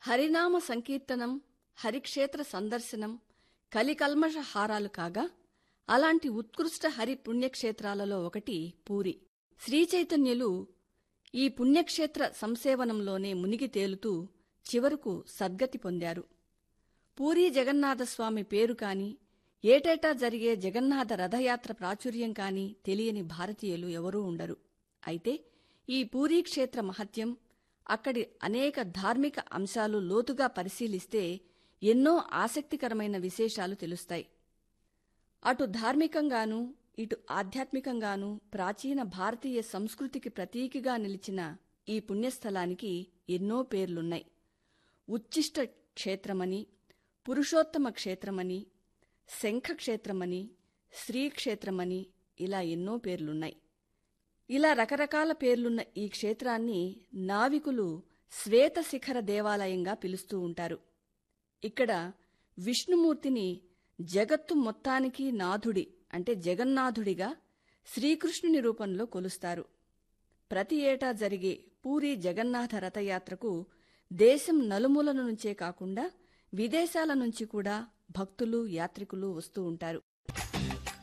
హరినామ సంకీర్తనం హరిక్షేత్ర సందర్శనం కలికల్మష హారాలు కాగా అలాంటి ఉత్కృష్ట హరి పుణ్యక్షేత్రాలలో ఒకటి పూరి శ్రీచైతన్యులు ఈ పుణ్యక్షేత్ర సంసేవనంలోనే మునిగి తేలుతూ చివరకు సద్గతి పొందారు పూరీ జగన్నాథస్వామి పేరు కాని ఏటేటా జరిగే జగన్నాథ రథయాత్ర ప్రాచుర్యం కాని తెలియని భారతీయులు ఎవరూ ఉండరు అయితే ఈ పూరీ క్షేత్ర మహత్యం అక్కడి అనేక ధార్మిక అంశాలు లోతుగా పరిశీలిస్తే ఎన్నో ఆసక్తికరమైన విశేషాలు తెలుస్తాయి అటు ధార్మికంగానూ ఇటు ఆధ్యాత్మికంగానూ ప్రాచీన భారతీయ సంస్కృతికి ప్రతీకగా నిలిచిన ఈ పుణ్యస్థలానికి ఎన్నో పేర్లున్నాయి ఉచ్చిష్ట క్షేత్రమని పురుషోత్తమ క్షేత్రమని శంఖక్షేత్రమని శ్రీక్షేత్రమని ఇలా ఎన్నో పేర్లున్నాయి ఇలా రకరకాల పేర్లున్న ఈ క్షేత్రాన్ని నావికులు శ్వేత శిఖర దేవాలయంగా పిలుస్తూ ఉంటారు ఇక్కడ విష్ణుమూర్తిని జగత్తు మొత్తానికి నాథుడి అంటే జగన్నాథుడిగా శ్రీకృష్ణుని రూపంలో కొలుస్తారు ప్రతి ఏటా జరిగే పూరి జగన్నాథ రథయాత్రకు దేశం నలుమూలల నుంచే కాకుండా విదేశాల నుంచి కూడా భక్తులు యాత్రికులు వస్తూ ఉంటారు